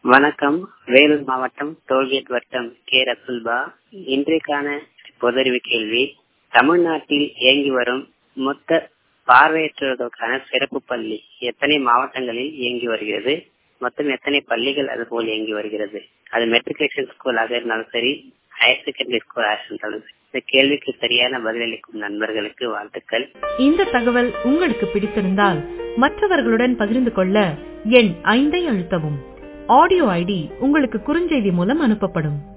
வணக்கம் வேலூர் மாவட்டம் டோல்கேட் வட்டம் கே ரசுல்பா இன்றைக்கான பொதறிவு கேள்வி தமிழ்நாட்டில் இயங்கி வரும் மொத்த பார்வையற்றவர்களுக்கான சிறப்பு பள்ளி எத்தனை மாவட்டங்களில் இயங்கி வருகிறது மொத்தம் எத்தனை பள்ளிகள் அது போல் இயங்கி வருகிறது அது மெட்ரிகுலேஷன் ஸ்கூலாக இருந்தாலும் சரி ஹையர் செகண்டரி ஸ்கூலாக இருந்தாலும் சரி இந்த கேள்விக்கு சரியான பதிலளிக்கும் நண்பர்களுக்கு வாழ்த்துக்கள் இந்த தகவல் உங்களுக்கு பிடித்திருந்தால் மற்றவர்களுடன் பகிர்ந்து கொள்ள எண் ஐந்தை அழுத்தவும் ஆடியோ ஐடி உங்களுக்கு குறுஞ்செய்தி மூலம் அனுப்பப்படும்